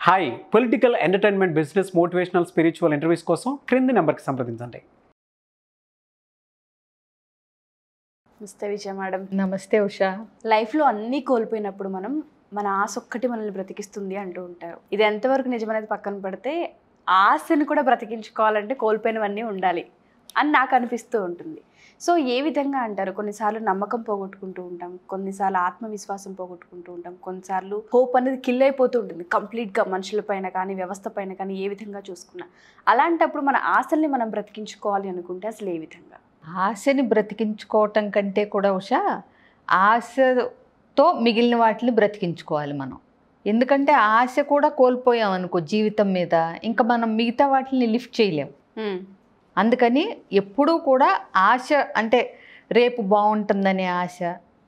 Hi political entertainment business motivational spiritual interviews కోసం క్రింది నెంబర్కి సంప్రదించండి నమస్తే విజయ మేడం నమస్తే ఉషా లైఫ్లో అన్నీ కోల్పోయినప్పుడు మనం మన ఆశ ఒక్కటి మనల్ని బ్రతికిస్తుంది అంటూ ఉంటారు ఇది ఎంతవరకు నిజమనేది పక్కన పెడితే ఆశను కూడా బ్రతికించుకోవాలంటే కోల్పోయినవన్నీ ఉండాలి అని నాకు అనిపిస్తూ ఉంటుంది సో ఏ విధంగా అంటారు కొన్నిసార్లు నమ్మకం పోగొట్టుకుంటూ ఉంటాం కొన్నిసార్లు ఆత్మవిశ్వాసం పోగొట్టుకుంటూ ఉంటాం కొన్నిసార్లు హోప్ అనేది కిల్ అయిపోతూ ఉంటుంది కంప్లీట్గా మనుషులపైన కానీ వ్యవస్థ పైన కానీ ఏ విధంగా చూసుకున్నా అలాంటప్పుడు మన ఆశల్ని మనం బ్రతికించుకోవాలి అనుకుంటే అసలు ఏ విధంగా ఆశని బ్రతికించుకోవటం కంటే కూడా ఉషా ఆశతో మిగిలిన వాటిని బ్రతికించుకోవాలి మనం ఎందుకంటే ఆశ కూడా కోల్పోయాం అనుకో జీవితం మీద ఇంకా మనం మిగతా వాటిని లిఫ్ట్ చేయలేం అందుకని ఎప్పుడూ కూడా ఆశ అంటే రేపు బాగుంటుందనే ఆశ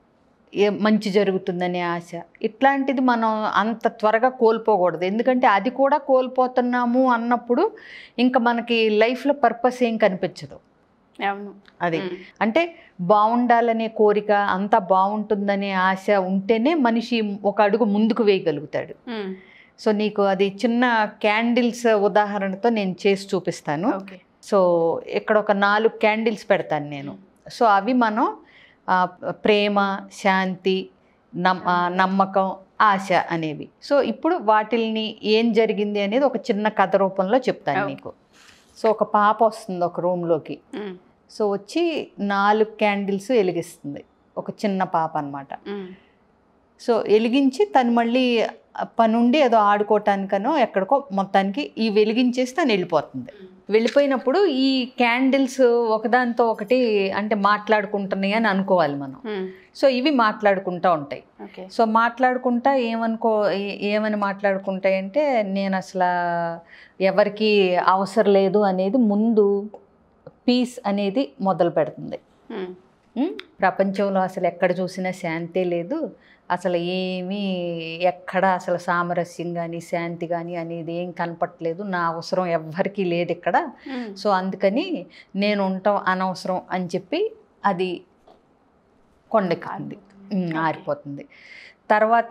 ఏ మంచి జరుగుతుందనే ఆశ ఇట్లాంటిది మనం అంత త్వరగా కోల్పోకూడదు ఎందుకంటే అది కూడా కోల్పోతున్నాము అన్నప్పుడు ఇంకా మనకి లైఫ్లో పర్పస్ ఏం కనిపించదు అవును అది మ్మ్. అంటే బాగుండాలనే కోరిక అంతా బాగుంటుందనే ఆశ ఉంటేనే మనిషి ఒక అడుగు ముందుకు వేయగలుగుతాడు మ్మ్. సో నీకు అది చిన్న క్యాండిల్స్ ఉదాహరణతో నేను చేసి చూపిస్తాను ఓకే సో ఇక్కడ ఒక నాలుగు క్యాండిల్స్ పెడతాను నేను సో అవి మనం ఆ, ప్రేమ శాంతి నమ్ ఆ, నమ్మకం ఆశ అనేవి సో ఇప్పుడు వాటిల్ని ఏం జరిగింది అనేది ఒక చిన్న కథ రూపంలో చెప్తాను Okay. నీకు సో ఒక పాప వస్తుంది ఒక రూమ్లోకి మ్మ్. సో వచ్చి నాలుగు క్యాండిల్స్ వెలిగిస్తుంది ఒక చిన్న పాప అన్నమాట మ్మ్. సో వెలిగించి తను మళ్ళీ పనుండి ఏదో ఆడుకోవటానికనో ఎక్కడికో మొత్తానికి ఈ వెలిగించేసి తను వెళ్ళిపోతుంది వెళ్ళిపోయినప్పుడు ఈ క్యాండిల్స్ ఒకదాంతో ఒకటి అంటే మాట్లాడుకుంటున్నాయి అని అనుకోవాలి మనం మ్మ్. సో ఇవి మాట్లాడుకుంటూ ఉంటాయి ఓకే సో మాట్లాడుకుంటా ఏమనుకో ఏ- ఏమని మాట్లాడుకుంటాయంటే నేను అసలు ఎవరికి అవసరం లేదు అనేది ముందు పీస్ అనేది మొదలు పెడుతుంది మ్మ్. ఉమ్, ప్రపంచంలో అసలు ఎక్కడ చూసినా శాంతే లేదు అసలు ఏమీ ఎక్కడ అసలు సామరస్యం కానీ శాంతి కానీ అనేది ఏం కనపట్లేదు నా అవసరం ఎవ్వరికీ లేదు ఇక్కడ మ్మ్. సో అందుకని నేను ఉండటం అనవసరం అని చెప్పి అది కొండెక్కుతుంది ఉమ్, Okay. ఆరిపోతుంది తర్వాత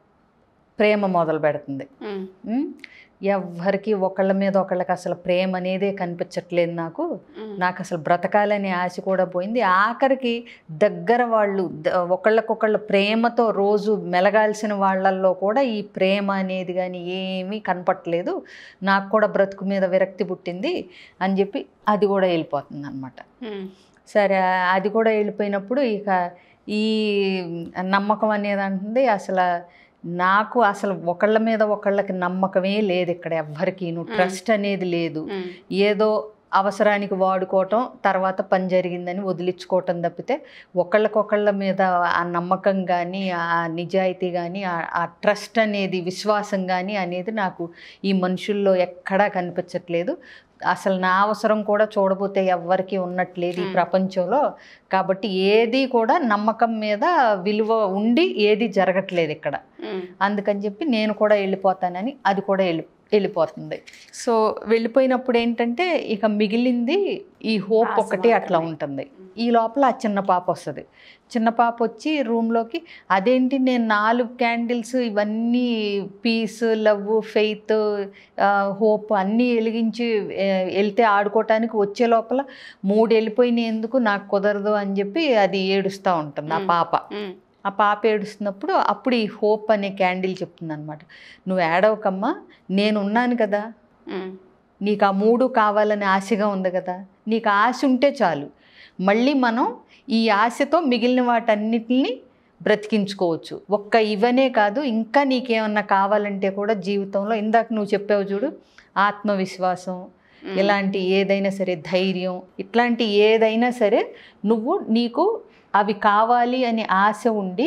ప్రేమ మొదలు పెడుతుంది మ్మ్. ఉమ్, ఎవ్వరికి ఒకళ్ళ మీద ఒకళ్ళకి అసలు ప్రేమ అనేదే కనిపించట్లేదు నాకు మ్మ్. నాకు అసలు బ్రతకాలనే ఆశ కూడా పోయింది ఆఖరికి దగ్గర వాళ్ళు ద- ఒకళ్ళకొకళ్ళ ప్రేమతో రోజు మెలగాల్సిన వాళ్ళల్లో కూడా ఈ ప్రేమ అనేది కానీ ఏమీ కనపట్లేదు నాకు కూడా బ్రతుకు మీద విరక్తి పుట్టింది అని చెప్పి అది కూడా వెళ్ళిపోతుంది అనమాట మ్మ్. సరే అది కూడా వెళ్ళిపోయినప్పుడు ఇక ఈ నమ్మకం అనేది అంటుంది అసలు నాకు అసలు ఒకళ్ళ మీద ఒకళ్ళకి నమ్మకమే లేదు ఇక్కడ ఎవ్వరికి ట్రస్ట్ అనేది లేదు మ్మ్. ఏదో అవసరానికి వాడుకోవటం తర్వాత పని జరిగిందని వదిలించుకోవటం తప్పితే ఒకళ్ళకొకళ్ళ మీద ఆ నమ్మకం కానీ ఆ నిజాయితీ కానీ ఆ ట్రస్ట్ అనేది విశ్వాసం కానీ అనేది నాకు ఈ మనుషుల్లో ఎక్కడా కనిపించట్లేదు అసలు నా అవసరం కూడా చూడబోతే ఎవ్వరికి ఉన్నట్లేదు ఈ Hmm. ప్రపంచంలో కాబట్టి ఏది కూడా నమ్మకం మీద విలువ ఉండి ఏది జరగట్లేదు ఇక్కడ మ్మ్. అందుకని చెప్పి నేను కూడా వెళ్ళిపోతానని అది కూడా వెళ్ళి వెళ్ళిపోతుంది సో వెళ్ళిపోయినప్పుడు ఏంటంటే ఇక మిగిలింది ఈ హోప్ ఆశ ఒకటి అట్లా మాత్రమే. ఉంటుంది ఈ లోపల ఆ చిన్న పాప వస్తుంది చిన్న పాప వచ్చి రూమ్లోకి అదేంటి నేను నాలుగు క్యాండిల్స్ ఇవన్నీ పీస్ లవ్ ఫెయిత్ హోప్ అన్నీ వెలిగించి ఆ, వెళ్తే ఆడుకోవటానికి వచ్చే లోపల మూడు వెళ్ళిపోయినాయి ఎందుకు నాకు కుదరదు అని చెప్పి అది ఏడుస్తూ ఉంటుంది ఆ మ్మ్. పాప మ్మ్. ఆ పాప ఏడుస్తున్నప్పుడు అప్పుడు ఈ హోప్ అనే క్యాండిల్ చెప్తుంది అనమాట నువ్వు ఏడవకమ్మా నేను ఉన్నాను కదా మ్మ్. నీకు ఆ మూడు కావాలని ఆశగా ఉంది కదా నీకు ఆశ ఉంటే చాలు మళ్ళీ మనం ఈ ఆశతో మిగిలిన వాటన్నిటిని బ్రతికించుకోవచ్చు ఒక్క ఇవనే కాదు ఇంకా నీకేమన్నా కావాలంటే కూడా జీవితంలో ఇందాక నువ్వు చెప్పావు చూడు ఆత్మవిశ్వాసం మ్మ్. ఇలాంటి ఏదైనా సరే ధైర్యం ఇట్లాంటి ఏదైనా సరే నువ్వు నీకు అవి కావాలి అనే ఆశ ఉండి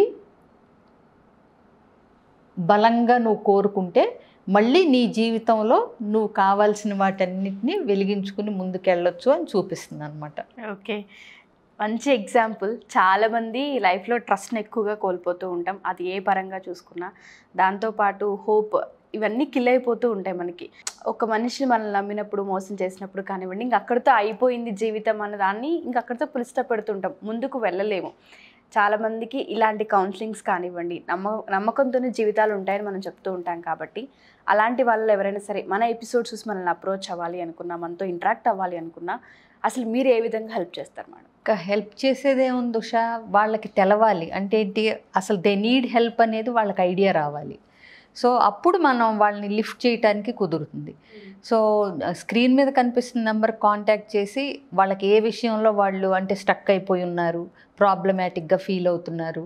బలంగా నువ్వు కోరుకుంటే మళ్ళీ నీ జీవితంలో నువ్వు కావాల్సిన వాటన్నిటిని వెలిగించుకుని ముందుకెళ్ళొచ్చు అని చూపిస్తుంది అనమాట ఓకే మంచి ఎగ్జాంపుల్ చాలామంది లైఫ్లో ట్రస్ట్ని ఎక్కువగా కోల్పోతూ ఉంటాం అది ఏ పరంగా చూసుకున్నా దాంతోపాటు హోప్ ఇవన్నీ కిల్ అయిపోతూ ఉంటాయి మనకి ఒక మనిషిని మనల్ని నమ్మినప్పుడు మోసం చేసినప్పుడు కానివ్వండి ఇంక అక్కడితో అయిపోయింది జీవితం అన్న దాన్ని ఇంక అక్కడితో పులిస్ట పెడుతుంటాం ముందుకు వెళ్ళలేము చాలామందికి ఇలాంటి కౌన్సిలింగ్స్ కానివ్వండి నమ్మ నమ్మకంతోనే జీవితాలు ఉంటాయని మనం చెప్తూ ఉంటాం కాబట్టి అలాంటి వాళ్ళు ఎవరైనా సరే మన ఎపిసోడ్స్ చూసి మనల్ని అప్రోచ్ అవ్వాలి అనుకున్నా మనతో ఇంటరాక్ట్ అవ్వాలి అనుకున్నా అసలు మీరు ఏ విధంగా హెల్ప్ చేస్తారు మేడం ఇంకా హెల్ప్ చేసేదే ఉంది ఉషా వాళ్ళకి తెలవాలి అంటే ఏంటి అసలు దే నీడ్ హెల్ప్ అనేది వాళ్ళకి ఐడియా రావాలి సో అప్పుడు మనం వాళ్ళని లిఫ్ట్ చేయడానికి కుదురుతుంది సో స్క్రీన్ మీద కనిపిస్తున్న నెంబర్ కాంటాక్ట్ చేసి వాళ్ళకి ఏ విషయంలో వాళ్ళు అంటే స్టక్ అయిపోయి ఉన్నారు ప్రాబ్లమాటిక్గా ఫీల్ అవుతున్నారు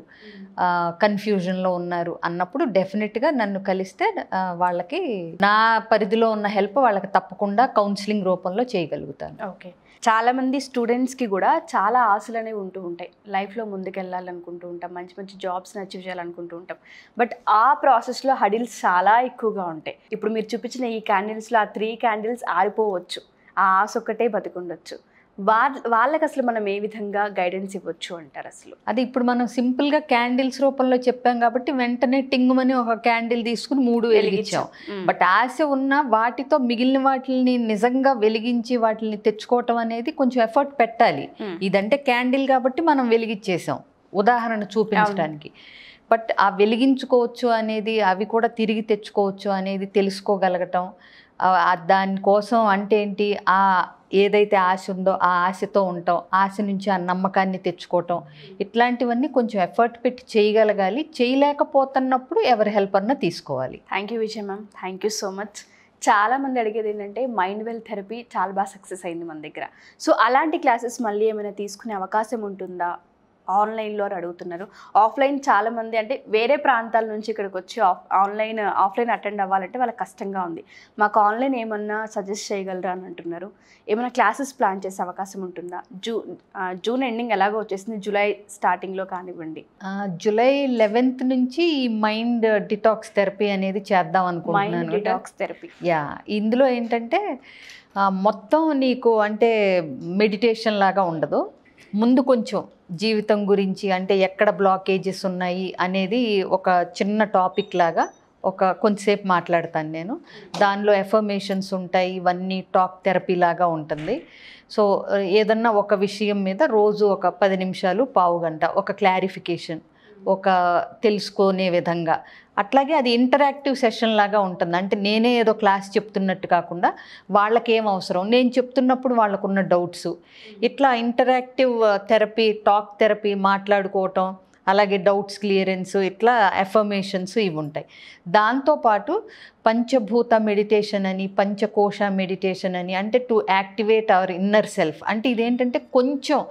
కన్ఫ్యూజన్లో ఉన్నారు అన్నప్పుడు డెఫినెట్గా నన్ను కలిస్తే ఆ, వాళ్ళకి నా పరిధిలో ఉన్న హెల్ప్ వాళ్ళకి తప్పకుండా కౌన్సిలింగ్ రూపంలో చేయగలుగుతాను ఓకే చాలా మంది స్టూడెంట్స్కి కూడా చాలా ఆశలు అనేవి ఉంటూ ఉంటాయి లైఫ్లో ముందుకెళ్ళాలనుకుంటూ ఉంటాం మంచి మంచి జాబ్స్ని అచీవ్ చేయాలనుకుంటూ ఉంటాం బట్ ఆ ప్రాసెస్లో హడిల్స్ చాలా ఎక్కువగా ఉంటాయి ఇప్పుడు మీరు చూపించిన ఈ క్యాండిల్స్లో ఆ త్రీ క్యాండిల్స్ ఆరిపోవచ్చు ఆ ఆశ ఒక్కటే బతికుండొచ్చు వాళ్ళ వాళ్ళకి అసలు మనం ఏ విధంగా గైడెన్స్ ఇవ్వచ్చు అంటారు అసలు అది ఇప్పుడు మనం సింపుల్గా క్యాండిల్స్ రూపంలో చెప్పాం కాబట్టి వెంటనే టింగుమని ఒక క్యాండిల్ తీసుకుని మూడు వెలిగించాం మ్మ్. బట్ ఆశ ఉన్న వాటితో మిగిలిన వాటిని నిజంగా వెలిగించి వాటిని తెచ్చుకోవటం అనేది కొంచెం ఎఫర్ట్ పెట్టాలి మ్మ్. ఇదంటే క్యాండిల్ కాబట్టి మనం వెలిగించేసాం ఉదాహరణ చూపించడానికి బట్ ఆ వెలిగించుకోవచ్చు అనేది అవి కూడా తిరిగి తెచ్చుకోవచ్చు అనేది తెలుసుకోగలగటం ఆ- ఆ దానికోసం అంటే ఏంటి ఆ ఏదైతే ఆశ ఉందో ఆ ఆశతో ఉండటం ఆశ నుంచి ఆ నమ్మకాన్ని తెచ్చుకోవటం ఇట్లాంటివన్నీ కొంచెం ఎఫర్ట్ పెట్టి చేయగలగాలి చేయలేకపోతున్నప్పుడు ఎవరి హెల్ప్ అన్నా తీసుకోవాలి thank you Vijay ma'am thank you so much చాలా మంది అడిగేది ఏంటంటే మైండ్ వెల్ థెరపీ చాలా బాగా సక్సెస్ అయింది మన దగ్గర సో అలాంటి క్లాసెస్ మళ్ళీ ఏమైనా తీసుకునే అవకాశం ఉంటుందా ఆన్లైన్లో అని అడుగుతున్నారు ఆఫ్లైన్ చాలా మంది అంటే వేరే ప్రాంతాల నుంచి ఇక్కడికి వచ్చి ఆఫ్ ఆన్లైన్ ఆఫ్లైన్ అటెండ్ అవ్వాలంటే వాళ్ళకి కష్టంగా ఉంది మాకు ఆన్లైన్ ఏమన్నా సజెస్ట్ చేయగలరా అని అంటున్నారు ఏమైనా క్లాసెస్ ప్లాన్ చేసే అవకాశం ఉంటుందా జూ ఆ, జూన్ ఎండింగ్ ఎలాగో వచ్చేసింది జూలై స్టార్టింగ్లో కానివ్వండి ఆ, జూలై లెవెన్త్ నుంచి ఈ మైండ్ డిటాక్స్ థెరపీ అనేది చేద్దాం మైండ్ అనుకుంటున్నాను డిటాక్స్ థెరపీ యా ఇందులో ఏంటంటే ఆ, మొత్తం నీకు అంటే మెడిటేషన్ లాగా ఉండదు ముందు కొంచెం జీవితం గురించి అంటే ఎక్కడ బ్లాకేజెస్ ఉన్నాయి అనేది ఒక చిన్న టాపిక్ లాగా ఒక కొంతసేపు మాట్లాడతాను నేను దానిలో ఎఫర్మేషన్స్ ఉంటాయి ఇవన్నీ టాక్ థెరపీ లాగా ఉంటుంది సో ఆ, ఏదన్నా ఒక విషయం మీద రోజు ఒక పది నిమిషాలు పావు గంట ఒక క్లారిఫికేషన్ ఒక తెలుసుకునే విధంగా అట్లాగే అది ఇంటరాక్టివ్ సెషన్ లాగా ఉంటుంది అంటే నేనే ఏదో క్లాస్ చెప్తున్నట్టు కాకుండా వాళ్ళకి ఏం అవసరం నేను చెప్తున్నప్పుడు వాళ్ళకున్న డౌట్స్ ఇట్లా ఇంటరాక్టివ్ థెరపీ టాక్ థెరపీ మాట్లాడుకోవటం అలాగే డౌట్స్ క్లియరెన్స్ ఇట్లా ఎఫర్మేషన్స్ ఇవి ఉంటాయి దాంతోపాటు పంచభూత మెడిటేషన్ అని పంచకోశ మెడిటేషన్ అని అంటే to activate our inner self అంటే ఇదేంటంటే కొంచెం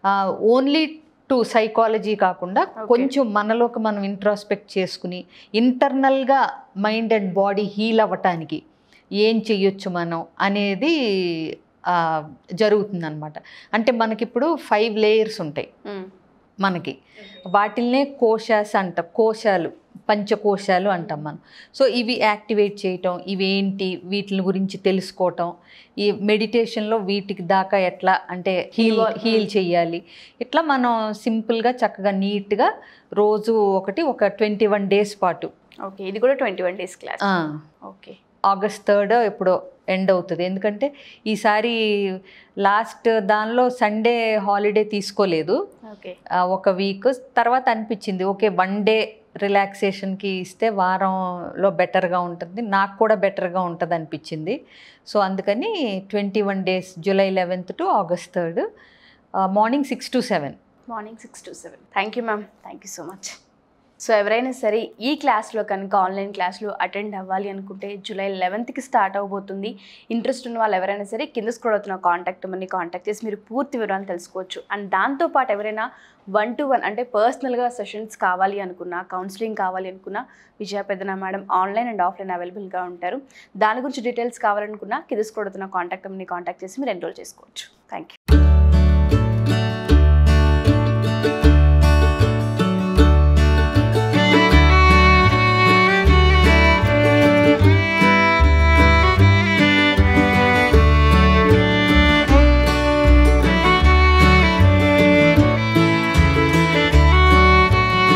ఓన్లీ టు సైకాలజీ కాకుండా Okay. కొంచెం మనలోకి మనం ఇంట్రాస్పెక్ట్ చేసుకుని ఇంటర్నల్గా మైండ్ అండ్ బాడీ హీల్ అవ్వటానికి ఏం చెయ్యొచ్చు మనం అనేది జరుగుతుందన్నమాట అంటే మనకిప్పుడు ఫైవ్ లేయర్స్ ఉంటాయి మనకి వాటిల్నే కోశాస్ అంటాం కోశాలు పంచకోశాలు అంటాం మనం సో ఇవి యాక్టివేట్ చేయటం ఇవేంటి వీటి గురించి తెలుసుకోవటం ఈ మెడిటేషన్లో వీటికి దాకా ఎట్లా అంటే హీల్ Evolve. హీల్ చేయాలి ఇట్లా మనం సింపుల్గా చక్కగా నీట్గా రోజు ఒకటి ఒక ట్వంటీ వన్ డేస్ పాటు ఓకే ఇది కూడా ట్వంటీ వన్ డేస్ క్లాస్ ఆ, ఓకే ఆగస్ట్ థర్డ్ ఎప్పుడో ఎండ్ అవుతుంది ఎందుకంటే ఈసారి లాస్ట్ దానిలో సండే హాలిడే తీసుకోలేదు ఓకే ఆ, ఒక వీక్ తర్వాత అనిపించింది ఓకే వన్ డే రిలాక్సేషన్కి ఇస్తే వారంలో బెటర్గా ఉంటుంది నాకు కూడా బెటర్గా ఉంటుంది అనిపించింది సో అందుకని twenty one days July eleventh to August third morning six to seven morning six to seven thank you ma'am thank you so much so ఎవరైనా సరే ఈ క్లాస్లో కనుక ఆన్లైన్ క్లాస్లో అటెండ్ అవ్వాలి అనుకుంటే జూలై లెవెన్త్కి స్టార్ట్ అవబోతుంది ఇంట్రెస్ట్ ఉన్న వాళ్ళు ఎవరైనా సరే కింద స్క్రోల్ అవుతున్న కాంటాక్ట్ మని కాంటాక్ట్ చేసి మీరు పూర్తి వివరాలు తెలుసుకోవచ్చు అండ్ దాంతోపాటు ఎవరైనా వన్ టు వన్ అంటే పర్సనల్గా సెషన్స్ కావాలి అనుకున్నా కౌన్సిలింగ్ కావాలి అనుకున్నా Vijaya Peddana madam online and offline అవైలబుల్గా ఉంటారు దాని గురించి డీటెయిల్స్ కావాలనుకున్నా కింద స్క్రోల్ అవుతున్న కాంటాక్ట్ మని కాంటాక్ట్ చేసి మీరు ఎన్రోల్ చేసుకోవచ్చు థ్యాంక్ యూ